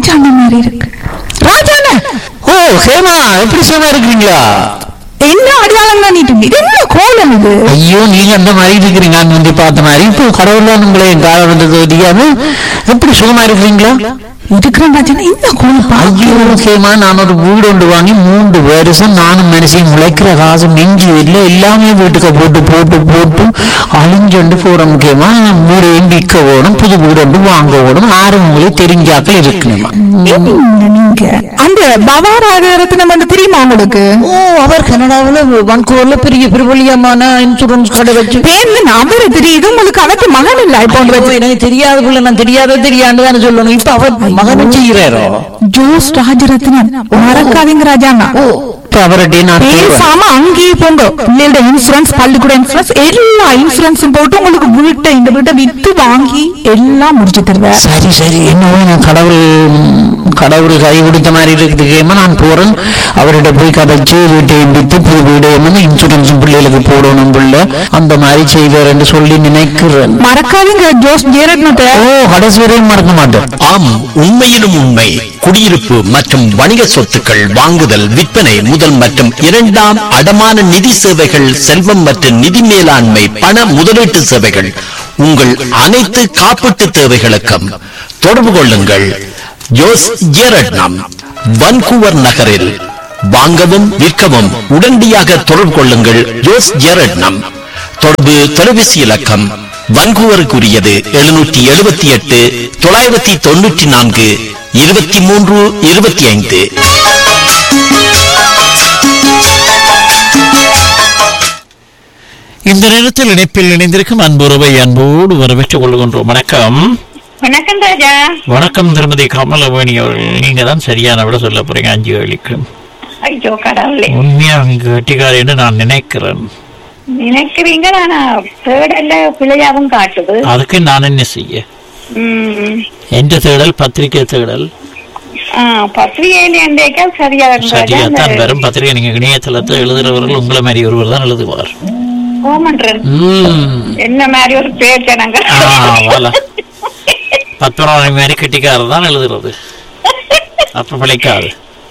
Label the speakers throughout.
Speaker 1: ராஜாண்ண மாதிரி இருக்கு ராஜாண்ண
Speaker 2: ஓ ஹேமா எப்படி சும்மா இருக்கிறீங்களா
Speaker 1: என்ன அடையாளம் பண்ணிட்டு இது என்ன கோலம் இது
Speaker 2: ஐயோ நீங்க அந்த மாதிரி இருக்கிறீங்க நான் வந்து பார்த்த மாதிரி இப்போ கடவுள் தான் உங்களை என் காலம் வந்தது தெரியாம எப்படி சுகமா இருக்கிறீங்களா
Speaker 1: இருக்கிறேன் ராஜாண்ணா இந்த கோலம் பா
Speaker 2: ஐயோ ஹேமா நான் ஒரு வீடு ஒன்று வாங்கி மூன்று வருஷம் நானும் மனுஷன் முளைக்கிற காசு மிஞ்சி இல்லை எல்லாமே வீட்டுக்கு போட்டு போட்டு போட்டு அழிஞ்சொண்டு போற முக்கியமா வீடையும் விற்க ஓடும் புது வீடு ஒன்று வாங்க ஓடும் ஆறு உங்களுக்கு தெரிஞ்சாக்கள் இருக்கணுமா
Speaker 1: என்ன நீங்க அந்த பவாராகரத்தினம் வந்து தெரியுமா உங்களுக்கு
Speaker 2: ஓ அவர் கனடாவில் வன்கூர்ல பெரிய பிரபலியமான இன்சூரன்ஸ் கடை வச்சு
Speaker 1: பேர் அவரு தெரியுது உங்களுக்கு அவருக்கு மகன் இல்ல இப்போ
Speaker 2: ஐயோ, எனக்கு தெரியாத புள்ள நான் தெரியாத தெரியாண்டு தானே சொல்லணும் இப்ப அவர் மகன் செய்கிறாரோ
Speaker 1: ஜோஸ் ராஜரத்னம் மறக்காதீங்க ராஜாண்ணா
Speaker 2: இப்ப அவர்கிட்ட நான் தேடுவேன்.
Speaker 1: பேசாம அங்கேயே போங்க பிள்ளையோட இன்சூரன்ஸ் பள்ளிக்கூட இன்சூரன்ஸ் எல்லா இன்சூரன்ஸும் போட்டு உங்களுக்கு வீட்டை இந்த வீட்டை வித்து வாங்கி எல்லாம் முடிச்சு தருவேன்
Speaker 2: சரி சரி என்னவோ நான் கடவுள் கடவுள் கை கொடுத்த மாதிரி இருக்குதுக்கேமா நான் போறேன் அவர்கிட்ட போய் கதைச்சு வீட்டை வித்து புது வீடு வந்து இன்சூரன்ஸ் பிள்ளைகளுக்கு போடணும் பிள்ளை அந்த மாதிரி செய்வார் என்று சொல்லி நினைக்கிறேன்
Speaker 1: மறக்காதீங்க ஜோஸ் ஜெயரத்னத்தை
Speaker 2: ஓ கடைசி வரையும் மறக்க மாட்டேன்
Speaker 3: ஆம் உண்மையிலும் உண்மை குடியிருப்பு மற்றும் வணிக சொத்துக்கள் வாங்குதல் விற்பனை முதல் மற்றும் இரண்டாம் அடமான நிதி சேவைகள் செல்வம் மற்றும் நிதி மேலாண்மை பண முதலீட்டு சேவைகள் உங்கள் அனைத்து காப்பீட்டு தேவைகளுக்கும் தொடர்பு கொள்ளுங்கள் ஜோஸ் ஜேரட்னம் வன்கூவர் நகரில் வாங்கவும் விற்கவும் உடனடியாக தொடர்பு கொள்ளுங்கள் ஜோஸ் ஜேரட்னம் தொடர்பு தொலைபேசி இலக்கம் வன்கூவருக்குரியது எழுநூற்றி எழுபத்தி எட்டு தொள்ளாயிரத்தி தொண்ணூற்றி நான்கு இருபத்தி மூன்று இருபத்தி ஐந்து
Speaker 4: இந்த நேரத்தில் இணைப்பில் இணைந்திருக்கும் அன்புறவை அன்போடு வரவேற்றுக் கொள்கின்றோம் வணக்கம்
Speaker 5: வணக்கம் ராஜா
Speaker 4: வணக்கம் திருமதி கமலவேணி அவர்கள் நீங்க தான் சரியான விட சொல்ல போறீங்க அஞ்சு வேலைக்கு
Speaker 5: ஐயோ கடவுளே
Speaker 4: உண்மையா அங்கு கட்டிக்காரி என்று நான் நினைக்கிறேன்
Speaker 5: நினைக்கிறீங்க ஆனா தேடல்ல பிள்ளையாவும் காட்டுது
Speaker 4: அதுக்கு நான் என்ன செய்ய
Speaker 5: உம்
Speaker 4: எந்த தேடல் பத்திரிகை தேடல்
Speaker 5: ஆ, பத்திரிகையில என்றைக்கா சரியா இருக்கும் ராஜா.
Speaker 4: சரியா தான்
Speaker 5: இந்த
Speaker 4: வரும் பத்திரிகை நீங்க இணையதளத்தை எழுதுறவர்கள் உங்களை மாதிரி ஒருவர் தான் எழுதுவார்
Speaker 5: கோமன்றன்
Speaker 4: ம்.
Speaker 5: என்ன மாதிரி ஒரு பேர் ஜனங்க
Speaker 4: ஆ, வாலா. பத்மநாபன் மாதிரி கட்டிக்காரர் தான் எழுதுறது அப்ப பிழைக்காது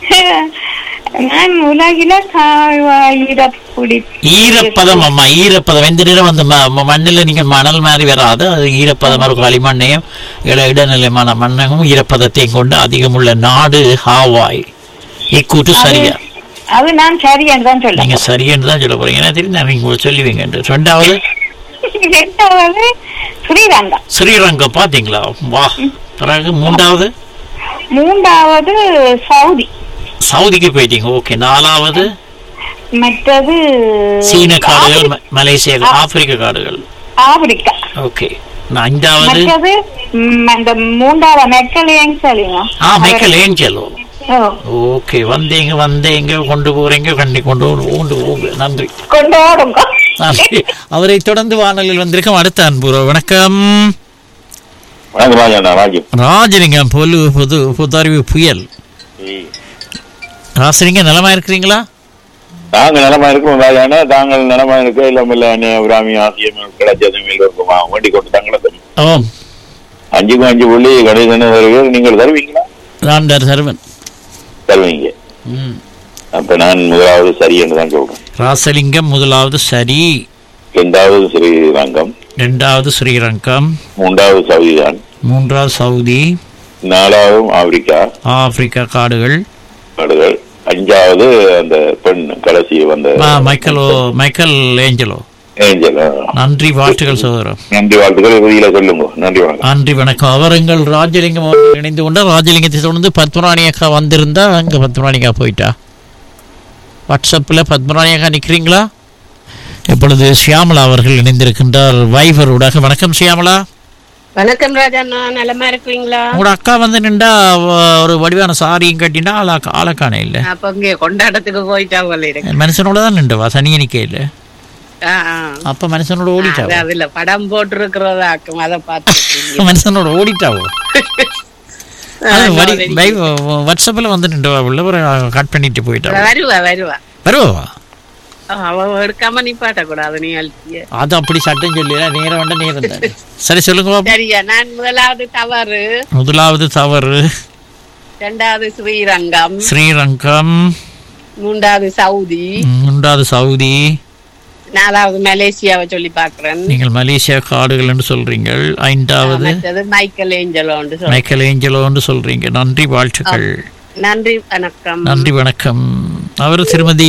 Speaker 5: நான் உலகில காய்வாயிரப்புடி
Speaker 4: ஈரப்பதம் அம்மா ஈரப்பதம் எந்த நேரம் அந்த ம- ம- மண்ணுல நீங்க மணல் மாதிரி வராது அது ஈரப்பதம் இருக்கும் களிமண்ணையும் இட இடநிலைமான மண்ணையும் ஈரப்பதத்தையும் கொண்டு அதிகமுள்ள நாடு ஹாவாய் இக்கூட்டு சரியா
Speaker 5: அது நான் சரியான்னு தான் சொல்ல
Speaker 4: நீங்க சரியன்னு தான் சொல்ல போறீங்க எனக்கு தெரியும் நீங்க உங்களுக்கு சொல்லுவீங்க என்று. ரெண்டாவது
Speaker 5: ரெண்டாவது ஸ்ரீரங்கம்
Speaker 4: ஸ்ரீரங்கம் பாத்தீங்களா வா பிறகு மூன்றாவது
Speaker 5: மூன்றாவது சவுதி
Speaker 4: சவுதிக்கு போயிட்டீங்க ஓகே நாலாவது
Speaker 5: மற்றது
Speaker 4: சீன காடுகள் ம- மலேசியா ஆப்பிரிக்க காடுகள்
Speaker 5: ஆப்பிரிக்கா
Speaker 4: ஓகே அஞ்சாவது
Speaker 5: மற்றது ம், அந்த மூன்றாவது மெக்கலையும் சொல்லுங்க
Speaker 4: ஆ மைக்கேல் ஏஞ்சலோ
Speaker 5: ஓ,
Speaker 4: ஓகே வந்தீங்க வந்தீங்க கொண்டு போறீங்க கண்டி கொண்டு கொண்டு போங்க நன்றி
Speaker 5: கொண்டு ஓடுங்க
Speaker 4: நன்றி அவரை தொடர்ந்து வானொலியில் வந்திருக்கும் அடுத்த அன்பு வணக்கம்
Speaker 6: வணக்கம் ராஜா ராஜு
Speaker 4: ராஜலிங்கம் பொது பொது புதறிவு புயல் ராசலிங்க நலமா இருக்கிறீங்களா
Speaker 6: நாங்கள் நலமா இருக்கோம் ராஜானா தாங்கள் நலமா இருக்க இல்லம் இல்ல அந்நிய பிராமி ஆசியம் கிடைச்சதும் இருக்குமா வேண்டி கொண்டு தாங்களே தரும்
Speaker 4: ஓம்
Speaker 6: அஞ்சுக்கும் அஞ்சு புள்ளி கணிதன தருவீர்கள் நீங்கள் தருவீங்களா
Speaker 4: நான் தர் சர்வன்
Speaker 6: தருவீங்க
Speaker 4: ம்.
Speaker 6: அப்ப நான் முதலாவது சரி என்று தான் சொல்றேன்
Speaker 4: ராசலிங்கம் முதலாவது சரி
Speaker 6: இரண்டாவது ஸ்ரீரங்கம்
Speaker 4: ரெண்டாவது ஸ்ரீரங்கம்
Speaker 6: மூன்றாவது சவுதி தான்
Speaker 4: மூன்றாவது சவுதி
Speaker 6: நாலாவது ஆப்பிரிக்கா
Speaker 4: ஆப்பிரிக்கா காடுகள்
Speaker 6: நாடுகள் அஞ்சாவது அந்த பெண் கடைசி வந்த
Speaker 4: ஆ, மைக்கேல் ஓ- மைக்கேல் ஏஞ்சலோ
Speaker 6: ஏஞ்சல் ஆ.
Speaker 4: நன்றி வாழ்த்துக்கள் சகோதரம்
Speaker 6: நன்றி வாழ்த்துக்கள் இறுதியில சொல்லுங்க நன்றி வணக்கம்
Speaker 4: நன்றி வணக்கம் அவர் எங்கள் ராஜலிங்கம் அவர்கள் இணைந்து கொண்டார் ராஜலிங்கத்தை தொடர்ந்து பத்மராணி அக்கா வந்திருந்தா அங்கே பத்மராணி அக்கா போயிட்டா வாட்ஸ்அப்பில் பத்மராணி அக்கா நிற்கிறீங்களா இப்பொழுது ஷியாமலா அவர்கள் இணைந்திருக்கின்றார் வைவர் ஊடாக வணக்கம் ஷியாமலா
Speaker 7: வணக்கம் ராஜா நான் நலமா இருக்கிறீங்களா
Speaker 4: உங்களோட அக்கா வந்து நின்றா அவ ஒரு வடிவான சாரியும் கட்டினா ஆளா ஆளக்கானே இல்லை
Speaker 7: அப்ப இங்க கொண்டாட்டத்துக்கு போயிட்டா போல இருக்கு
Speaker 4: மனுஷனோட தான் நின்றவா சனிய நிக்கையில்
Speaker 7: ஆ, ஆ.
Speaker 4: அப்ப மனுஷனோட
Speaker 7: அது
Speaker 4: ஓடிட்டாவா
Speaker 7: அதுல படம் போட்டிருக்கிறதாக்கும் அதை பார்த்து
Speaker 4: மனுஷனோட ஓடிட்டாவோ அது வடி- வை- வாட்ஸ்அப்ல வந்து நின்றவா உள்ள ஒரு கட் பண்ணிட்டு போயிட்டா
Speaker 7: வருவா வருவா
Speaker 4: வருவா
Speaker 7: அவ எடுக்காம நிப்பாட்ட கூடாது நீ அழுத்திய
Speaker 4: அது அப்படி சட்டம் சொல்லி நேரம் வேண்டாம் நேரம் தானே சரி சொல்லுங்க பாப்போம்.
Speaker 7: சரியா நான் முதலாவது தவறு
Speaker 4: முதலாவது தவறு
Speaker 7: ரெண்டாவது ஸ்ரீரங்கம்
Speaker 4: ஸ்ரீரங்கம்
Speaker 7: மூன்றாவது சவுதி
Speaker 4: மூன்றாவது சவுதி
Speaker 7: நாலாவது மலேசியாவை சொல்லி பாக்குறேன்
Speaker 4: நீங்கள் மலேசியா காடுகள் என்று சொல்றீங்கள் ஐந்தாவது
Speaker 7: மற்றது மைக்கேல் ஏஞ்சலோன்னு சொல்றேன்
Speaker 4: மைக்கேல் ஏஞ்சலோன்னு சொல்றீங்க நன்றி வாழ்த்துக்கள்
Speaker 7: நன்றி வணக்கம்
Speaker 4: நன்றி வணக்கம் அவர் திருமதி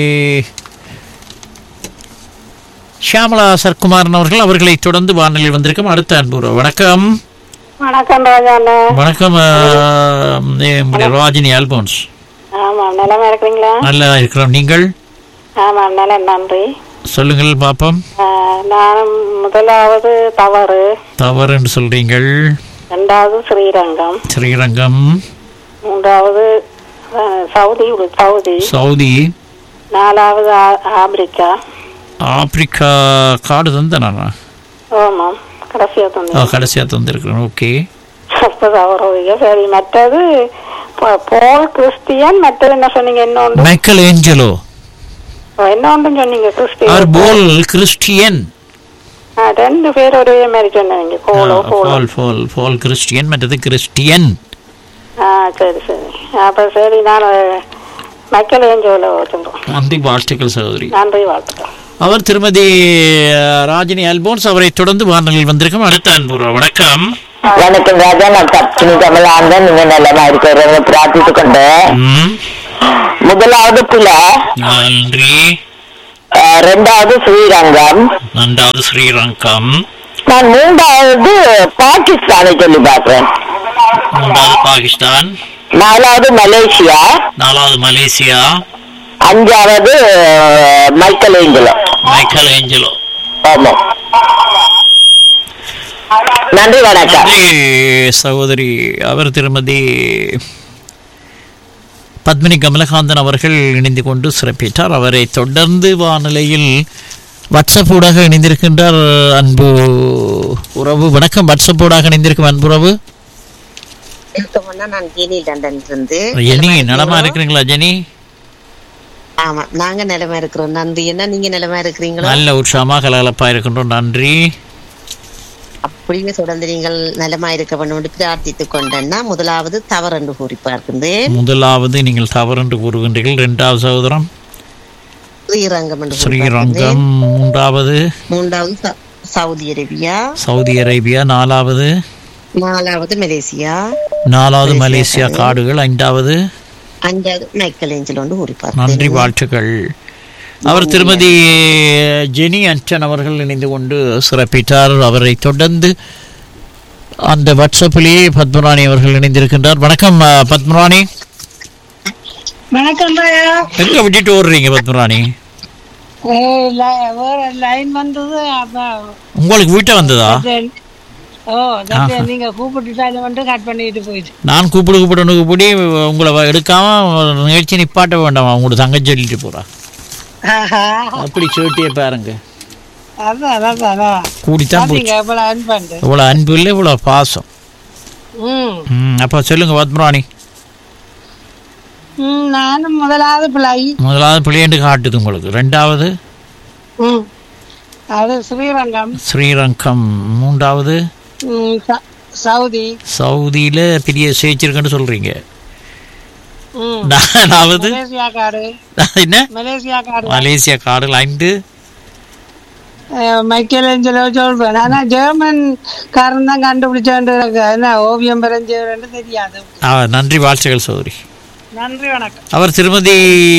Speaker 4: ஷியாமலா சர்க்குமாரன் அவர்கள் அவர்களை தொடர்ந்து வானொலியில் வந்திருக்கும் அடுத்த அன்புறவு வணக்கம்
Speaker 5: வணக்கம் ராஜாண்ணே
Speaker 4: வணக்கம் ஆஹ், நம்முடைய ராஜினி ஆல்போன்ஸ்
Speaker 5: ஆமா நிலமா இருக்கிறீங்களா
Speaker 4: நல்லா இருக்கிறோம் நீங்கள்
Speaker 5: ஆமா நில நன்றி
Speaker 4: சொல்லுங்கள் பாப்போம்
Speaker 5: ஆஹ், நானும் முதலாவது தவறு
Speaker 4: தவறு என்று சொல்றீங்கள்
Speaker 5: ரெண்டாவது ஸ்ரீரங்கம்
Speaker 4: ஸ்ரீரங்கம்
Speaker 5: மூன்றாவது ஆஹ், சவுதி உள் சவுதி
Speaker 4: சவுதி
Speaker 5: நாலாவது ஆ- ஆப்பிரிக்கா
Speaker 4: ஆப்பிரிக்கா காடு தந்த நானா
Speaker 5: ஆமாம் கடைசியா தந்தேன்
Speaker 4: கடைசியாக தந்திருக்கிறேன் ஓகே
Speaker 5: அப்ப தவறு சரி மற்றது ப- போல் கிறிஸ்டியன் மற்றது என்ன சொன்னீங்க இன்னொன்று
Speaker 4: மைக்கேல் ஏஞ்சலோ
Speaker 5: இன்னொன்றும் சொன்னீங்க
Speaker 4: ஆர்
Speaker 5: கிறிஸ்டியன்
Speaker 4: போல் கிறிஸ்டியன்
Speaker 5: ஆ, ரெண்டு பேர் ஒரே மாதிரி சொன்னீங்க கோலோ கோலோ
Speaker 4: ஃபால் ஃபால் ஃபால் கிறிஸ்டியன் மற்றது கிறிஸ்டியன்
Speaker 5: ஆ சரி சரி அப்ப சரி நான் மக்கள் ஏஞ்சோல சொல்றோம்
Speaker 4: நன்றி வாழ்த்துக்கள் சகோதரி
Speaker 5: நன்றி வாழ்த்துக்கள்
Speaker 4: அவர் திருமதி அஹ், ராஜினி அல்போன்ஸ் அவரை தொடர்ந்து வானொலியில் வந்திருக்கும் அடுத்த அன்புறா வணக்கம்
Speaker 8: வணக்கம் ராஜா நான் தப்பினி கமலாந்தன் நீங்க நல்லமா இருக்கிறவங்க பிரார்த்தித்து கொண்டேன்
Speaker 4: ம்,
Speaker 8: முதலாவது புல
Speaker 4: நன்றி
Speaker 8: அஹ், ரெண்டாவது ஸ்ரீரங்கம்
Speaker 4: ரெண்டாவது ஸ்ரீரங்கம்
Speaker 8: நான் மூன்றாவது பாகிஸ்தானை சொல்லி பார்க்கிறேன்
Speaker 4: மூன்றாவது பாகிஸ்தான்
Speaker 8: நாலாவது மலேசியா
Speaker 4: நாலாவது மலேசியா
Speaker 8: அஞ்சாவது அஹ், மைக்கேல் ஏஞ்சலோ
Speaker 4: மைக்கேல் ஏஞ்சலோ
Speaker 8: ஆமா நன்றி வணக்கம்
Speaker 4: நன்றி சகோதரி அவர் திருமதி பத்மினி கமலகாந்தன் அவர்கள் இணைந்து கொண்டு சிறப்பித்தார் அவரை தொடர்ந்து வானிலையில் வாட்ஸ்அப் ஊடாக இணைந்திருக்கின்றார் அன்பு உறவு வணக்கம் வாட்ஸ்அப் ஊடாக இணைந்திருக்கும் அன்புறவு
Speaker 9: இருக்கோம்னா நான் ஜெனி லண்டன் இருந்து
Speaker 4: ஜெனி நலமா இருக்கிறீங்களா ஜெனி
Speaker 9: ஆமா நாங்க நிலமா இருக்கிறோம் நன்றி என்ன நீங்க நிலமா இருக்கிறீங்களா
Speaker 4: நல்ல உற்சாகமா கலகலப்பா இருக்கின்றோம் நன்றி
Speaker 9: அப்படியே தொடர்ந்து நீங்கள் நலமா இருக்க வேண்டும் என்று பிரார்த்தித்துக் கொண்டேன்னா முதலாவது தவறு என்று கூறி பார்க்கின்றேன்
Speaker 4: முதலாவது நீங்கள் தவறென்று கூறுகின்றீர்கள் இரண்டாவது சகோதரம்
Speaker 9: ஸ்ரீரங்கம் என்று கூறி
Speaker 4: ஸ்ரீரங்கம்
Speaker 9: பார்க்கின்றேன்.
Speaker 4: மூன்றாவது
Speaker 9: மூன்றாவது ச- சவுதி அரேபியா
Speaker 4: சவுதி அரேபியா நாலாவது
Speaker 9: நாலாவது மலேசியா
Speaker 4: நாலாவது
Speaker 9: மலேசியா
Speaker 4: மலேசியா
Speaker 9: காடுகள்.
Speaker 4: காடுகள் ஐந்தாவது
Speaker 9: அஞ்சாவது மைக்கேல் ஏஞ்சல் என்று கூறி
Speaker 4: நன்றி
Speaker 9: பார்த்தேன்
Speaker 4: வாழ்த்துக்கள் அவர் திருமதி ஜெனி அன்டன் அவர்கள் இணைந்து கொண்டு சிறப்பித்தார் அவரை தொடர்ந்து அந்த வாட்ஸ்அப்பிலேயே பத்மராணி அவர்கள் இணைந்திருக்கின்றார் வணக்கம் அஹ், பத்மராணி
Speaker 5: வணக்கம்
Speaker 4: எங்க விட்டுட்டு ஓடுறீங்க பத்மராணி
Speaker 5: வேற லைன் வந்தது அப்ப
Speaker 4: உங்களுக்கு வீட்டை வந்ததா
Speaker 5: ஓ
Speaker 4: ஆஹா.
Speaker 5: நீங்க கூப்பிட்டு வந்து கட் பண்ணிட்டு போயிட்டு
Speaker 4: நான் கூப்பிடு கூப்பிடு கூப்பிடி உங்களை வ- எடுக்காம நிகழ்ச்சி நிப்பாட்ட வேண்டாம் உங்களோட தங்கச்சி சொல்லிட்டு போறா அப்படி சொல்லிட்டே பாருங்க
Speaker 5: அதான் அதான் அதான்
Speaker 4: கூடித்தான்
Speaker 5: பாத்தீங்க
Speaker 4: போச்சு
Speaker 5: எவ்வளவு அன்பண்டு
Speaker 4: இவ்வளோ அன்பு இல்லை இவ்வளோ பாசம்
Speaker 5: ம்
Speaker 4: ம் அப்போ சொல்லுங்க பத்மராணி
Speaker 5: ம், நானும் முதலாவது பிள்ளை
Speaker 4: முதலாவது பிள்ளையண்டு காட்டுது உங்களுக்கு ரெண்டாவது
Speaker 5: ம் அது ஸ்ரீரங்கம்
Speaker 4: ஸ்ரீரங்கம் மூன்றாவது
Speaker 5: ம், ச- சவுதி
Speaker 4: சவுதியில பெரிய சேச்சிருக்குன்னு சொல்றீங்க
Speaker 5: ம்
Speaker 4: நாலாவது
Speaker 5: மலேசியா காடு
Speaker 4: என்ன
Speaker 5: மலேசியா காடு
Speaker 4: மலேசியா காடுகள் ஐந்து
Speaker 5: அஹ், மைக்கேல் ஏஞ்சலோ சொல்றேன் ஆனா ஜெர்மன் காரன் தான் கண்டுபிடிச்சாண்டு என்ன ஓவியம் வரைஞ்சவர்னு தெரியாது
Speaker 4: ஆ, நன்றி வாழ்த்துகள் சௌதரி
Speaker 5: நன்றி வணக்கம்
Speaker 4: அவர் திருமதி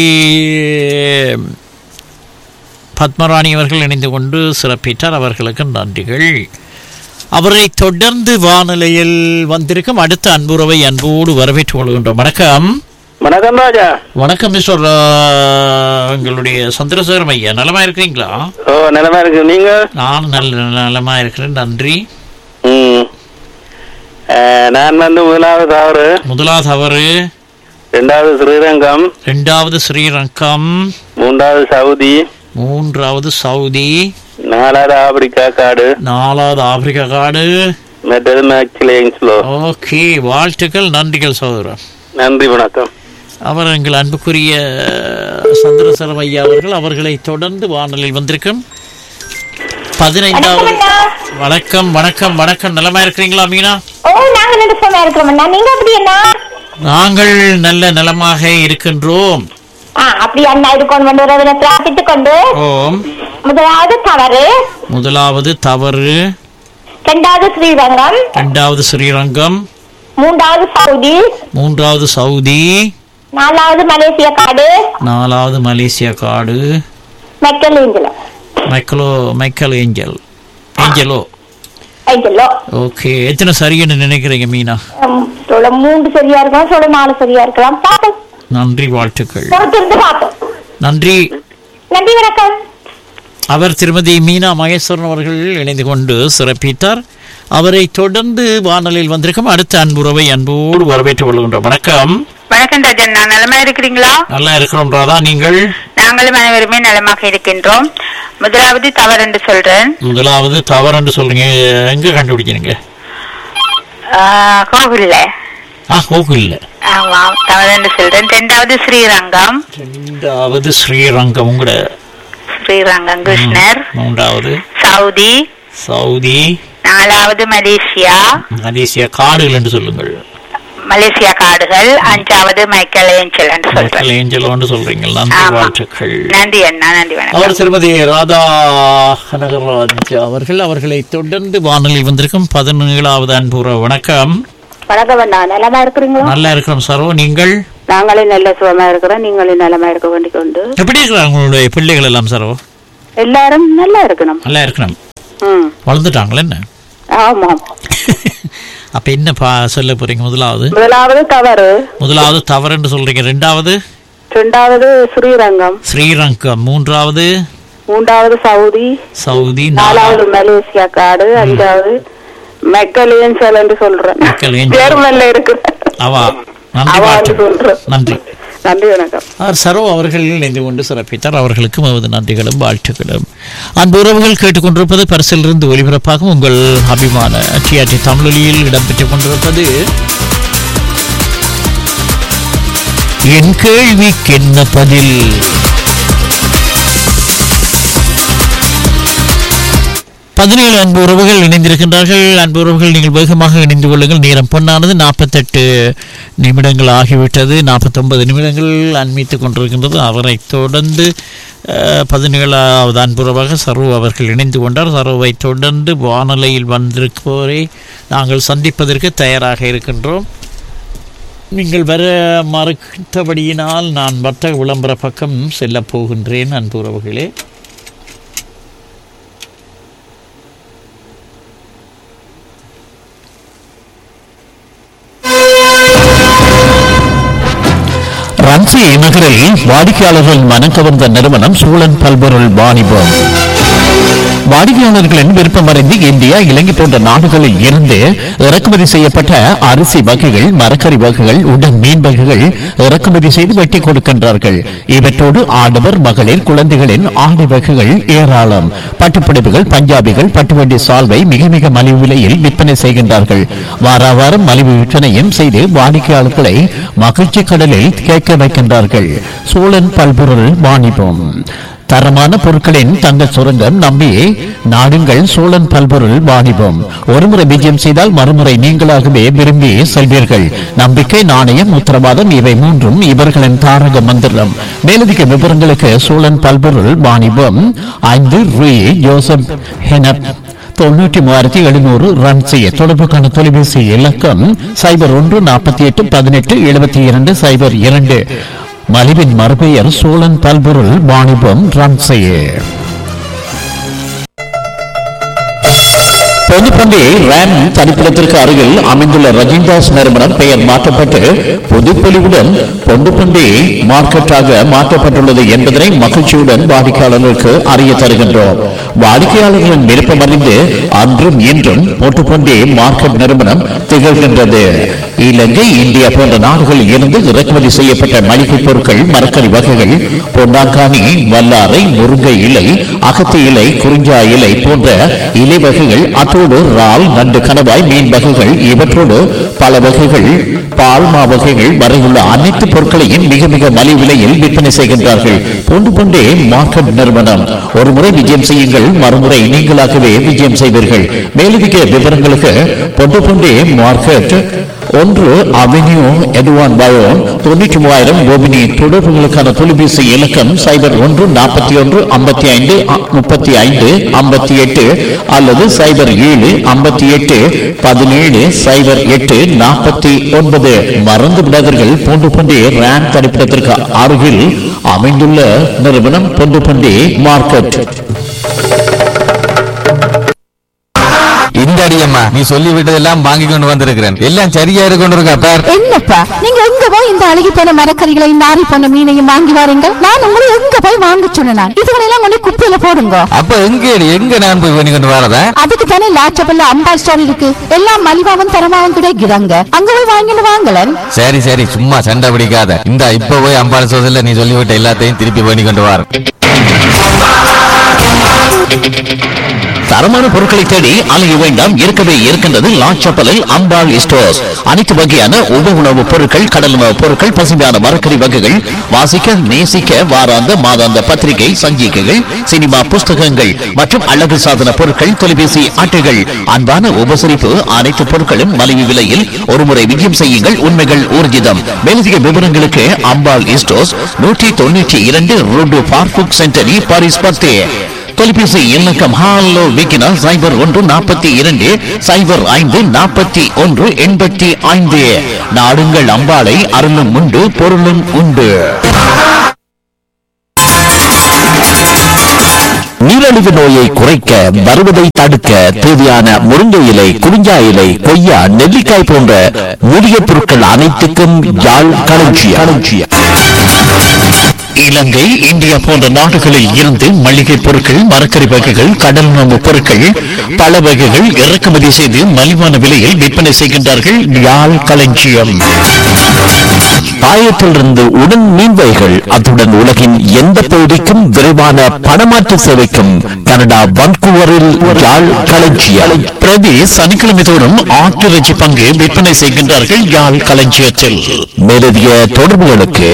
Speaker 4: பத்மராணி அவர்கள் இணைந்து கொண்டு சிறப்பித்தார் அவர்களுக்கு நன்றிகள் அவரை தொடர்ந்து வானிலையில் வந்திருக்கும் அடுத்த அன்புறவை அன்போடு வரவேற்றுக் கொள்கின்றோம் வணக்கம்
Speaker 6: வணக்கம் ராஜா
Speaker 4: வணக்கம் மிஸ்டர் எங்களுடைய சந்திரசேகரம் ஐயா நலமா இருக்கிறீங்களா
Speaker 6: ஓ நிலமா இருக்கு நீங்க
Speaker 4: நான் நல்ல நலமா இருக்கிறேன் நன்றி
Speaker 6: ம். அஹ், நான் வந்து முதலாவது தவறு
Speaker 4: முதலாவது அவரு
Speaker 6: ரெண்டாவது ஸ்ரீரங்கம்
Speaker 4: ரெண்டாவது ஸ்ரீரங்கம்
Speaker 6: மூன்றாவது சவுதி
Speaker 4: மூன்றாவது சவுதி
Speaker 6: நாலாவது ஆப்பிரிக்கா காடு
Speaker 4: நாலாவது ஆப்பிரிக்கா காடு
Speaker 6: மற்றது மேக்சிலேங்ஸ்லோ
Speaker 4: ஓகே வாழ்த்துக்கள் நன்றிகள் சகோதரர்
Speaker 6: நன்றி வணக்கம்
Speaker 4: அவர் எங்கள் அன்புக்குரிய சந்திரசரம் ஐயா அவர்கள் அவர்களை தொடர்ந்து வானலில் வந்திருக்கும் பதினைந்தாவது வணக்கம் வணக்கம் வணக்கம் நலமா இருக்கிறீங்களா மீனா
Speaker 10: ஓ நாங்க நடுப்பமா இருக்கிறோம் அண்ணா நீங்க எப்படி அண்ணா
Speaker 4: நாங்கள் நல்ல நலமாக இருக்கின்றோம்
Speaker 8: ஆ அப்படி அண்ணா இருக்கணும் கொண்டு வரவரை பிரார்த்தித்துக் கொண்டு
Speaker 4: ஓம்
Speaker 8: முதலாவது தவறு
Speaker 4: முதலாவது தவறு
Speaker 8: இரண்டாவது ஸ்ரீரங்கம்
Speaker 4: இரண்டாவது ஸ்ரீரங்கம்
Speaker 8: மூன்றாவது சவுதி
Speaker 4: மூன்றாவது சவுதி
Speaker 8: நாலாவது மலேசிய காடு
Speaker 4: நாலாவது மலேசியா காடு
Speaker 8: மெக்கல் ஏஞ்சலம்
Speaker 4: மைக்கலோ Michael Angel Angelo
Speaker 8: Angelo
Speaker 4: okay எத்தனை சரின்னு நினைக்கிறீங்க மீனா
Speaker 8: ம், சொல்ல மூன்று சரியா இருக்கலாம் சொல்ல நாலு சரியா இருக்கலாம் பார்ப்போம்
Speaker 4: நன்றி வாழ்த்துக்கள்
Speaker 8: பொறுத்திருந்து பார்ப்போம்
Speaker 4: நன்றி
Speaker 8: நன்றி வணக்கம்
Speaker 4: அவர் திருமதி மீனா மகேஸ்வரன் அவர்கள் இணைந்து கொண்டு சிறப்பித்தார் அவரை தொடர்ந்து வானொலியில் வந்திருக்கும் அடுத்த அன்புறவை அன்போடு வரவேற்றுக் கொள்கின்றோம் வணக்கம்
Speaker 10: வணக்கம் ராஜன் நான் நலமா இருக்கிறீங்களா
Speaker 4: நல்லா இருக்கிறோம் ராதா நீங்கள்
Speaker 10: நாங்களும் அனைவருமே நலமாக இருக்கின்றோம் முதலாவது தவறு என்று சொல்றேன்
Speaker 4: முதலாவது தவறுன்னு சொல்றீங்க எங்க கண்டுபிடிக்கிறீங்க
Speaker 10: ஆஹ், கோவில்ல
Speaker 4: ஆ கோகுல்ல
Speaker 10: ஆமாம் தவறு என்று சொல்றேன் ரெண்டாவது ஸ்ரீரங்கம்
Speaker 4: ரெண்டாவது ஸ்ரீரங்கம் உங்களோட
Speaker 10: ஸ்ரீரங்கம் கிருஷ்ணர்
Speaker 4: மூன்றாவது
Speaker 10: சவுதி
Speaker 4: சவுதி
Speaker 10: நாலாவது மலேசியா
Speaker 4: மலேசியா காடுகள் என்று சொல்லுங்கள்
Speaker 10: மலேசியா காடுகள் அஞ்சாவது மைக்கேல் ஏஞ்சல் என்று சொல்றேன்
Speaker 4: மக்கள் ஏஞ்சலோன்னு சொல்றீங்க நன்றி
Speaker 10: ஆமா.
Speaker 4: வாழ்த்துக்கள்
Speaker 10: நன்றி அண்ணா நன்றி வணக்கம்
Speaker 4: அவர் திருமதி ராதா கனகராஜ் அவர்கள் அவர்களை தொடர்ந்து வானொலியில் வந்திருக்கும் பதினேழாவது அன்புற வணக்கம்
Speaker 11: வணக்கம் அண்ணா நலமா இருக்கிறீங்களா
Speaker 4: நல்லா இருக்கிறோம் சரோ நீங்கள்
Speaker 11: நாங்களே நல்ல சுகமா இருக்கிறோம் நீங்களும் நலமா இருக்க வேண்டிக் கொண்டு
Speaker 4: எப்படி இருக்கிறாங்க உங்களுடைய பிள்ளைகள் எல்லாம் சரோ
Speaker 11: எல்லாரும் நல்லா இருக்கணும்
Speaker 4: நல்லா இருக்கணும்
Speaker 11: ம்
Speaker 4: வளர்ந்துட்டாங்களா என்ன
Speaker 11: ஆமாம்
Speaker 4: அப்ப என்ன பா சொல்ல போறீங்க முதலாவது
Speaker 11: முதலாவது தவறு
Speaker 4: முதலாவது தவறுன்னு சொல்றீங்க ரெண்டாவது
Speaker 11: இரண்டாவது ஸ்ரீரங்கம்
Speaker 4: ஸ்ரீரங்கம் மூன்றாவது
Speaker 11: மூன்றாவது சவுதி
Speaker 4: சவுதி
Speaker 11: நாலாவது மலேசியா காடு அஞ்சாவது மெக்கலியன்சல் என்று சொல்றேன்
Speaker 4: மெக்கலியன்சல்.
Speaker 11: ஜெர்மன்ல இருக்கு
Speaker 4: அவா நன்றி
Speaker 11: அவா என்று
Speaker 4: வாழ்த்துக்கள்
Speaker 11: சொல்றேன்
Speaker 4: நன்றி
Speaker 11: நன்றி வணக்கம்
Speaker 4: அவர் சரோ அவர்கள் இணைந்து கொண்டு சிறப்பித்தார் அவர்களுக்கும் நமது நன்றிகளும் வாழ்த்துக்களும் அன்பு உறவுகள் கேட்டுக்கொண்டிருப்பது பரிசிலிருந்து ஒலிபரப்பாகும் உங்கள் அபிமான டிஆர்டி தமிழொலியில் இடம்பெற்றுக் கொண்டிருப்பது என் கேள்விக்கென்ன பதில் பதினேழு அன்பு உறவுகள் இணைந்திருக்கின்றார்கள் அன்பு உறவுகள் நீங்கள் வேகமாக இணைந்து கொள்ளுங்கள் நேரம் பொன்னானது நாற்பத்தெட்டு நிமிடங்கள் ஆகிவிட்டது நாற்பத்தொன்பது நிமிடங்கள் அண்மித்துக் கொண்டிருக்கின்றது அவரை தொடர்ந்து அஹ், பதினேழாவது அன்புறவாக சர்வ அவர்கள் இணைந்து கொண்டார் சர்வை தொடர்ந்து வானொலியில் வந்திருப்போரை நாங்கள் சந்திப்பதற்கு தயாராக இருக்கின்றோம் நீங்கள் வர மறுத்தபடியினால் நான் வர்த்தக விளம்பர பக்கம் செல்லப் போகின்றேன் அன்பு உறவுகளே ரன்சி நகரில் வாடிக்கையாளர்கள் மனம் கவர்ந்த நிறுவனம் சூழன் பல்பொருள் வாணிபம் வாடிக்கையாளர்களின் விருப்பம் அறிந்து இந்தியா இலங்கை போன்ற நாடுகளில் இருந்து இறக்குமதி செய்யப்பட்ட அரிசி வகைகள் மரக்கறி வகைகள் உடன் மீன் வகைகள் இறக்குமதி செய்து வெட்டி கொடுக்கின்றார்கள் இவற்றோடு ஆடவர் மகளிர் குழந்தைகளின் ஆடை வகைகள் ஏராளம் பட்டுப்புடவைகள் பஞ்சாபிகள் பட்டுவண்டி சால்வை மிக மிக மலிவு விலையில் விற்பனை செய்கின்றார்கள் வார வாரம் மலிவு விற்பனையும் செய்து வாடிக்கையாளர்களை மகிழ்ச்சி கடலில் கேட்க வைக்கின்றார்கள் சோழன் பல்பொருள் வாணிபம் தரமான பொருட்களின் தங்க சுரங்கம் நம்பி நாடுங்கள் சோழன் பல்பொருள் வாணிபம் ஒருமுறை விஜயம் செய்தால் மறுமுறை நீங்களாகவே விரும்பி செல்வீர்கள் நம்பிக்கை நாணயம் உத்தரவாதம் இவை மூன்றும் இவர்களின் தாரக மந்திரம் மேலதிக விவரங்களுக்கு சோழன் பல்பொருள் வாணிபம் ஐந்து ரூ ஜோசப் ஹெனப் தொண்ணூற்றி மூவாயிரத்தி எழுநூறு ரன் செய்ய தொடர்புக்கான தொலைபேசி இலக்கம் சைபர் ஒன்று நாற்பத்தி எட்டு பதினெட்டு எழுபத்தி இரண்டு சைபர் இரண்டு மலிவின் மறுபெயர் சோழன் பல்பொருள் வாணிபம் ரன் செய்ய பொதுப்பண்டி ரேம் தனிப்பிடத்திற்கு அருகில் அமைந்துள்ள ரஜினிதாஸ் நிறுவனம் பெயர் மாற்றப்பட்டு புதுப்பொலிவுடன் பொண்டுப்பண்டி மார்க்கெட்டாக மாற்றப்பட்டுள்ளது என்பதனை மகிழ்ச்சியுடன் வாடிக்கையாளர்களுக்கு அறிய தருகின்றோம் வாடிக்கையாளர்களின் விருப்பம் அறிந்து அன்றும் இன்றும் பொட்டுப்பண்டி மார்க்கெட் நிறுவனம் திகழ்கின்றது இலங்கை இந்தியா போன்ற நாடுகளில் இருந்து இறக்குமதி செய்யப்பட்ட மளிகை பொருட்கள் மரக்கறி வகைகள் பொன்னாங்கானி வல்லாரை முருங்கை இலை அகத்தி இலை குறிஞ்சா இலை போன்ற இலை வகைகள் அத்தோடு
Speaker 3: அத்தோடு இறால் நண்டு கணவாய் மீன் வகைகள் இவற்றோடு பல வகைகள் பால்மா வகைகள் வரையுள்ள அனைத்து பொருட்களையும் மிக மிக மலிவு விலையில் விற்பனை செய்கின்றார்கள் போன்று கொண்டே மார்க்கெட் நிறுவனம் ஒரு முறை விஜயம் செய்யுங்கள் மறுமுறை நீங்களாகவே விஜயம் செய்வீர்கள் மேலதிக விவரங்களுக்கு பொண்டு கொண்டே மார்க்கெட் ஒன்று அவென்யூ எதுவான் பயோன் தொண்ணூற்றி மூவாயிரம் கோபினி தொடர்புகளுக்கான தொலைபேசி இலக்கம் சைபர் ஒன்று நாற்பத்தி ஒன்று ஐம்பத்தி ஐந்து முப்பத்தி ஐந்து ஐம்பத்தி எட்டு அல்லது சைபர் ஏழு ஐம்பத்தி எட்டு பதினேழு சைபர் எட்டு நாற்பத்தி ஒன்பது மறந்து விடாதீர்கள் பூண்டு பண்டி ரேன் தரிப்பிடத்திற்கு அருகில் அமைந்துள்ள நிறுவனம் பூண்டு பண்டி மார்க்கெட்
Speaker 12: இந்த அடியம்மா நீ சொல்லி விட்டதெல்லாம் வாங்கி கொண்டு வந்திருக்கிறேன் எல்லாம் சரியா இருக்கு இருக்கா பார்
Speaker 13: என்னப்பா நீங்க எங்க போய் இந்த அழுகி போன மரக்கறிகளையும் நாரி போன மீனையும் வாங்கி வாருங்க நான் உங்களை எங்க போய் வாங்க சொன்னேன் இதுகளெல்லாம் கொண்டு குப்பையில போடுங்க
Speaker 12: அப்ப எங்க எங்க நான் போய் பண்ணி கொண்டு வரதா
Speaker 13: அதுக்கு தானே லாச்சபல்ல அம்பா ஸ்டோர் இருக்கு எல்லாம் மலிவாவும் தரமாவும் கிடைக்கிறாங்க அங்க போய் வாங்கிட்டு வாங்கலன்
Speaker 12: சரி சரி சும்மா சண்டை பிடிக்காத இந்த இப்ப போய் அம்பாள் சோதல நீ சொல்லிவிட்ட எல்லாத்தையும் திருப்பி பண்ணி கொண்டு வர
Speaker 3: தரமான பொருட்களை தேடி அலைய வேண்டாம் இருக்கவே இருக்கின்றது லாச்சப்பலில் அம்பாள் ஸ்டோர்ஸ் அனைத்து வகையான உப உணவுப் பொருட்கள் கடல் உணவுப் பொருட்கள் பசுமையான மரக்கறி வகைகள் வாசிக்க நேசிக்க வாராந்த மாதாந்த பத்திரிகை சஞ்சிகைகள் சினிமா புஸ்தகங்கள் மற்றும் அழகு சாதன பொருட்கள் தொலைபேசி அட்டைகள் அன்பான உபசரிப்பு அனைத்து பொருட்களும் மலிவு விலையில் ஒருமுறை விஜயம் செய்யுங்கள் உண்மைகள் ஊர்ஜிதம் மேலதிக விவரங்களுக்கு அம்பாள் ஸ்டோர்ஸ் நூற்றி தொண்ணூற்றி இரண்டு ரோடு பார்புக் சென்டரி பாரிஸ் பத்தே தொலைபேசி இலக்கம் ஹாலோ விக்கினா சைபர் ஒன்று நாற்பத்தி இரண்டு சைபர் ஐந்து நாற்பத்தி ஒன்று எண்பத்தி ஐந்து நாடுங்கள் அம்பாளை அருளும் உண்டு பொருளும் உண்டு நீரழிவு நோயை குறைக்க வருவதை தடுக்க தேவையான முருங்கை இலை குறிஞ்சா இலை கொய்யா நெல்லிக்காய் போன்ற மூலிகை பொருட்கள் அனைத்துக்கும் யாழ் களஞ்சியம் இலங்கை இந்தியா போன்ற நாடுகளில் இருந்து மளிகை பொருட்கள் மரக்கறி வகைகள் கடல் உணவு பொருட்கள் பல வகைகள் இறக்குமதி செய்து மலிவான விலையில் விற்பனை செய்கின்றார்கள் யாழ் களஞ்சியம் பாயத்திலிருந்து உடன் மீன் வகைகள் அத்துடன் உலகின் எந்த பகுதிக்கும் விரைவான பணமாற்று சேவைக்கும் கனடா வன்கூவரில் யாழ் களஞ்சியம் பிரதி சனிக்கிழமை தோறும் ஆட்டிறைச்சி பங்கு விற்பனை செய்கின்றார்கள் யாழ் களஞ்சியத்தில் மேலதிக தொடர்புகளுக்கு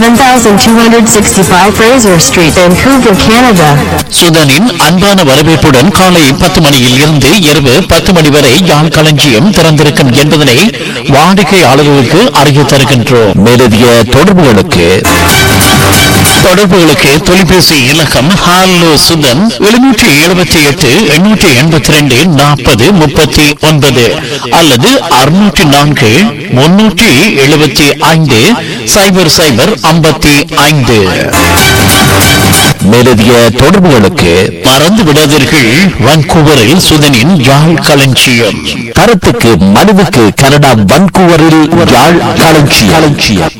Speaker 14: 7265 Fraser Street, Vancouver, Canada.
Speaker 3: சுதனின் அன்பான வரவேற்புடன் காலை பத்து மணியில் இருந்து இரவு பத்து மணி வரை யாழ் களஞ்சியம் திறந்திருக்கும் என்பதனை வாடிக்கையாளர்களுக்கு அறிய தருகின்றோம் மேலதிக தொடர்புகளுக்கு தொடர்புகளுக்கு தொலைபேசி இலக்கம் ஹாலோ சுதன் எழுநூற்றி எழுபத்தி எட்டு எண்ணூற்றி எண்பத்தி ரெண்டு நாற்பது முப்பத்தி ஒன்பது அல்லது அறுநூற்றி நான்கு முன்னூற்றி எழுபத்தி ஐந்து சைபர் சைபர் ஐம்பத்தி ஐந்து மேலதிக தொடர்புகளுக்கு மறந்து விடாதீர்கள் வான்கூவரில் சுதனின் யாழ் களஞ்சியம் கருத்துக்கு மனுவுக்கு கனடா வான்கூவரில் யாழ் களஞ்சியம் களஞ்சியம்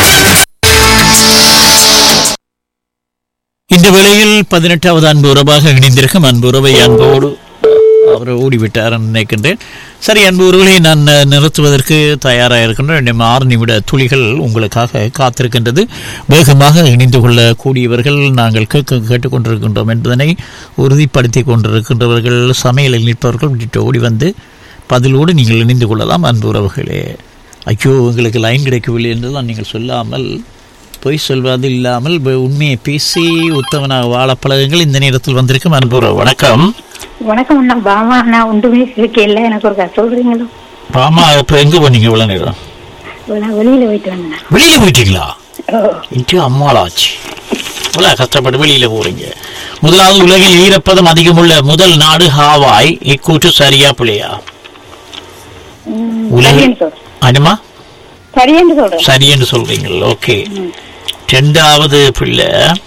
Speaker 4: இந்த வேளையில் பதினெட்டாவது அன்பு உறவாக இணைந்திருக்கும் அன்பு உறவை அன்போடு அவர் ஓடிவிட்டார் நினைக்கின்றேன் சரி அன்பு உறவுகளை நான் அஹ், நிறுத்துவதற்கு தயாராக இருக்கின்றேன் இன்னும் ஆறு நிமிட துளிகள் உங்களுக்காக காத்திருக்கின்றது வேகமாக இணைந்து கொள்ளக்கூடியவர்கள் நாங்கள் கேட்க கேட்டுக்கொண்டிருக்கின்றோம் என்பதனை உறுதிப்படுத்தி கொண்டிருக்கின்றவர்கள் சமையலில் நிற்பவர்கள் உள்ளிட்ட ஓடி வந்து பதிலோடு நீங்கள் இணைந்து கொள்ளலாம் அன்பு உறவுகளே ஐயோ உங்களுக்கு லைன் கிடைக்கவில்லை என்றுதான் நீங்கள் சொல்லாமல் பொய் சொல்வது இல்லாமல் ப- உண்மையை பேசி உத்தமனாக வாழ பழகுங்கள் இந்த நேரத்தில் வந்திருக்கும் அன்பு உறவு. வணக்கம்
Speaker 15: வணக்கம் அண்ணா பாமா அண்ணா ஒன்றுமே இருக்கல எனக்கு ஒரு கதை சொல்றீங்களோ
Speaker 4: ஆமா இப்ப எங்க போனீங்க இவ்வளவு நேரம்
Speaker 15: நான் வெளியில போயிட்டு வந்தேன்
Speaker 4: வெளியில போயிட்டீங்களா
Speaker 15: ஓ,
Speaker 4: இன்று அம்மாளாச்சு இவ்வளவு கஷ்டப்பட்டு வெளியில போறீங்க முதலாவது உலகில் ஈரப்பதம் அதிகமுள்ள முதல் நாடு ஹாவாய் இக்கூற்று சரியா பிள்ளையா
Speaker 15: ம்,
Speaker 4: உலகில்
Speaker 15: சரியென்று சொல்றேன்
Speaker 4: அனுமா
Speaker 15: சரியென்று சொல்றேன்
Speaker 4: சரி என்று சொல்றீங்க ஓகே ரெண்டாவது பிள்ளை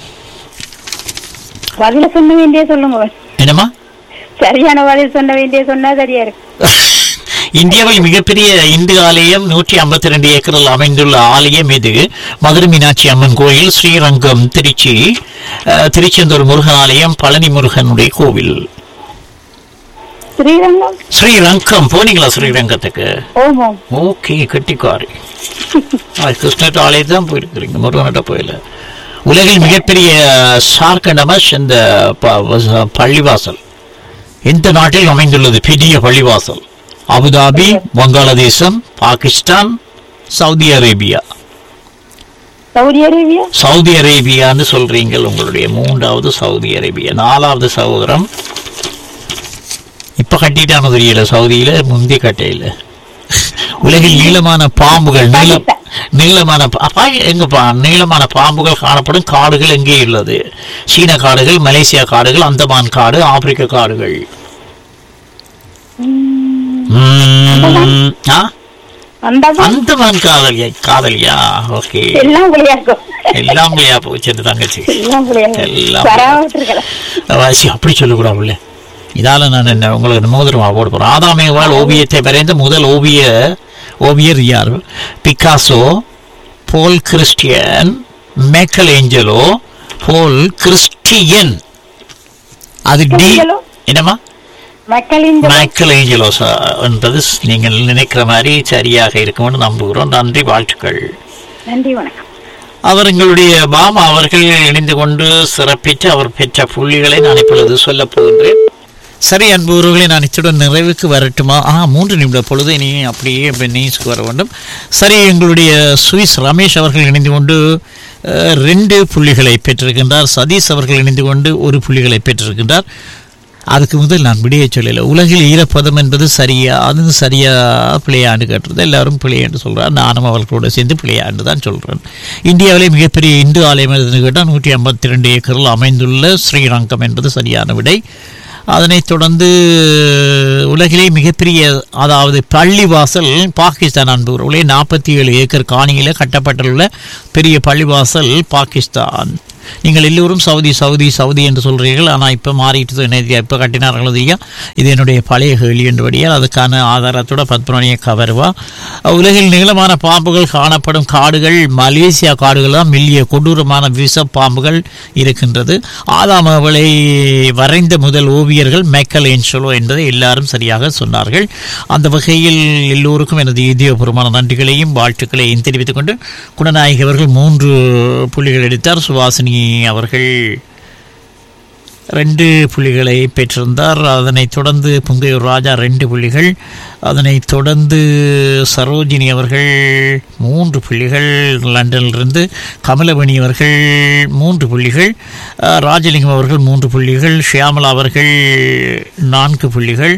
Speaker 15: பதில சொன்ன வேண்டிய சொல்லுங்க
Speaker 4: என்னமா
Speaker 15: சரியான பதில் சொன்ன வேண்டிய சொன்னா சரியா இருக்கு
Speaker 4: இந்தியாவில் மிகப்பெரிய இந்து ஆலயம் நூற்றி ஐம்பத்தி ரெண்டு ஏக்கரில் அமைந்துள்ள ஆலயம் இது மதுரை மீனாட்சி அம்மன் கோயில் ஸ்ரீரங்கம் திருச்சி அஹ், திருச்செந்தூர் முருகன் ஆலயம் பழனி முருகனுடைய கோவில்
Speaker 15: ஸ்ரீரங்கம்
Speaker 4: ஸ்ரீரங்கம் போனீங்களா ஸ்ரீரங்கத்துக்கு
Speaker 15: ஓமோம்
Speaker 4: ஓகே கெட்டிக்காரி அது கிருஷ்ணர் ஆலயத்து தான் போயிருக்கிறீங்க முருகன்கிட்ட போயில உலகில் மிகப்பெரிய ஷார்க் நமஸ் இந்த ப- வச- பள்ளிவாசல் எந்த நாட்டில் அமைந்துள்ளது பெரிய பள்ளிவாசல் அபுதாபி வங்காளதேசம் Pakistan Saudi Arabia
Speaker 15: Saudi Arabia
Speaker 4: Saudi அரேபியான்னு சொல்றீங்க உங்களுடைய மூன்றாவது சவுதி அரேபியா நாலாவது சகோதரம் இப்ப கட்டிட்டான தெரியல சவுதியில முந்தி கட்டையில உலகில் நீளமான பாம்புகள் நீள நீளமான பா- அப்பா, எங்க பா நீளமான பாம்புகள் காணப்படும் காடுகள் எங்கே உள்ளது சீன காடுகள் மலேசியா காடுகள் அந்தமான் காடு ஆப்பிரிக்க காடுகள் ம், ஆ? அந்தமான் காதலியா காதலியா ஓகே
Speaker 15: எல்லாம் விளையாக்கும்
Speaker 4: எல்லாம் முடியா போச்சு இந்த தங்கச்சி
Speaker 15: எல்லாம் விளையாக்கும்
Speaker 4: எல்லாம்
Speaker 15: வராமட்டிருக்கலாம்
Speaker 4: வாசி அப்படி சொல்லக்கூடாதுல்ல இதால நான் என்ன உங்களுக்கு மோதிரமா போட போறேன் ஆதாமேவால் ஓவியத்தை வரைந்த முதல் ஓவிய ஓவியர் யார் Picasso Paul Christian Michelangelo Paul Christian அது டி என்னம்மா
Speaker 15: மக்களின்
Speaker 4: மைக்கேல் ஏஞ்சலோ ச- என்பது நீங்கள் நினைக்கிற மாதிரி சரியாக இருக்கும்னு நம்புகிறோம் நன்றி வாழ்த்துக்கள்
Speaker 15: நன்றி வணக்கம்
Speaker 4: அவர் எங்களுடைய பாமா அவர்கள் இணைந்து கொண்டு சிறப்பித்து அவர் பெற்ற புள்ளிகளை நான் இப்பொழுது சொல்லப் போகின்றேன் சரி அன்புறவர்களை நான் இத்துடன் நிறைவுக்கு வரட்டுமா ஆ மூன்று நிமிட பொழுது இனி அப்படியே நியூஸ்க்கு வர வேண்டும் சரி எங்களுடைய சுவிஸ் ரமேஷ் அவர்கள் இணைந்து கொண்டு அஹ், ரெண்டு புள்ளிகளை பெற்றிருக்கின்றார் சதீஷ் அவர்கள் இணைந்து கொண்டு ஒரு புள்ளிகளை பெற்றிருக்கின்றார் அதுக்கு முதல் நான் விடிய சொல்லல உலகில் ஈரப்பதம் என்பது சரியா அது சரியா பிள்ளையாண்டு கேட்டுறது எல்லாரும் பிள்ளையாண்டு சொல்றார் நானும் அவர்களோட சேர்ந்து பிள்ளையாண்டு தான் சொல்றேன் இந்தியாவிலே மிகப்பெரிய இந்து ஆலயம் எதுன்னு கேட்டால் நூற்றி ஐம்பத்தி ரெண்டு ஏக்கரில் அமைந்துள்ள ஸ்ரீரங்கம் என்பது சரியான விடை அதனைத் தொடர்ந்து உலகிலே மிகப்பெரிய அதாவது பள்ளிவாசல் பாகிஸ்தான் அன்புகளே நாற்பத்தி ஏழு ஏக்கர் காணியில் கட்டப்பட்டுள்ள பெரிய பள்ளிவாசல் பாகிஸ்தான் நீங்கள் எல்லோரும் சவுதி சவுதி சவுதி என்று சொல்கிறீர்கள் ஆனால் இப்போ மாறிட்டு நேற்று இப்போ கட்டினார்கள் ஐயா இது என்னுடைய பழைய கேள்வி என்றபடியால் அதுக்கான ஆதாரத்தோட பத்மனிய கவர்வா உலகில் நீளமான பாம்புகள் காணப்படும் காடுகள் மலேசியா காடுகள் தான் மில்லிய கொடூரமான விஷ பாம்புகள் இருக்கின்றது ஆதாம் அவளை வரைந்த முதல் ஓவியர்கள் மைக்கேல் ஏஞ்சலோ என்பதை எல்லாரும் சரியாக சொன்னார்கள் அந்த வகையில் எல்லோருக்கும் எனது இதயபூர்வமான நன்றிகளையும் வாழ்த்துக்களையும் தெரிவித்துக் கொண்டு குணநாயகி அவர்கள் மூன்று புள்ளிகள் எடுத்தார் சுவாசினி அவர்கள் ரெண்டு புள்ளிகளை பெற்றிருந்தார் அதனைத் தொடர்ந்து புங்கையூர் ராஜா ரெண்டு புள்ளிகள் அதனைத் தொடர்ந்து சரோஜினி அவர்கள் மூன்று புள்ளிகள் லண்டனிலிருந்து கமலவணி அவர்கள் மூன்று புள்ளிகள் அஹ், ராஜலிங்கம் அவர்கள் மூன்று புள்ளிகள் ஷியாமலா அவர்கள் நான்கு புள்ளிகள்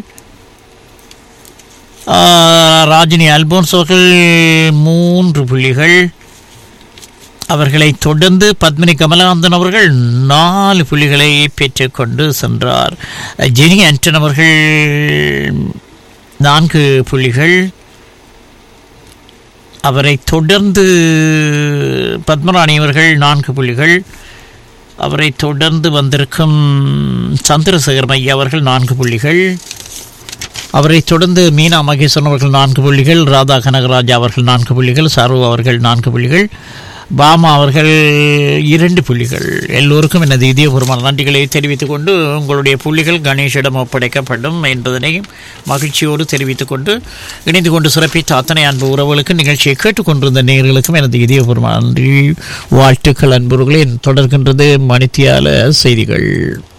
Speaker 4: அஹ், ராஜினி அல்போன்ஸ் அவர்கள் மூன்று புள்ளிகள் அவர்களை தொடர்ந்து பத்மினி கமலகாந்தன் அவர்கள் நாலு புள்ளிகளை பெற்றுக்கொண்டு சென்றார் ஜெனி ஆண்டன் அவர்கள் நான்கு புள்ளிகள் அவரை தொடர்ந்து பத்மராணி அவர்கள் நான்கு புள்ளிகள் அவரை தொடர்ந்து வந்திருக்கும் சந்திரசேகர் மையா அவர்கள் நான்கு புள்ளிகள் அவரை தொடர்ந்து மீனா மகேஸ்வரன் அவர்கள் நான்கு புள்ளிகள் ராதா கனகராஜா அவர்கள் நான்கு புள்ளிகள் சர்வ அவர்கள் நான்கு புள்ளிகள் பாமா அவர்கள் இரண்டு புள்ளிகள் எல்லோருக்கும் எனது இதயபூர்வமான நன்றிகளை தெரிவித்துக் கொண்டு உங்களுடைய புள்ளிகள் கணேஷிடம் ஒப்படைக்கப்படும் என்பதனை மகிழ்ச்சியோடு தெரிவித்துக் கொண்டு இணைந்து கொண்டு சிறப்பித்த அத்தனை அன்பு உறவுகளுக்கு நிகழ்ச்சியை கேட்டுக்கொண்டிருந்த நேயர்களுக்கும் எனது இதயபூர்வமான நன்றி வாழ்த்துக்கள் அன்புகளே தொடர்கின்றது மணித்தியால செய்திகள்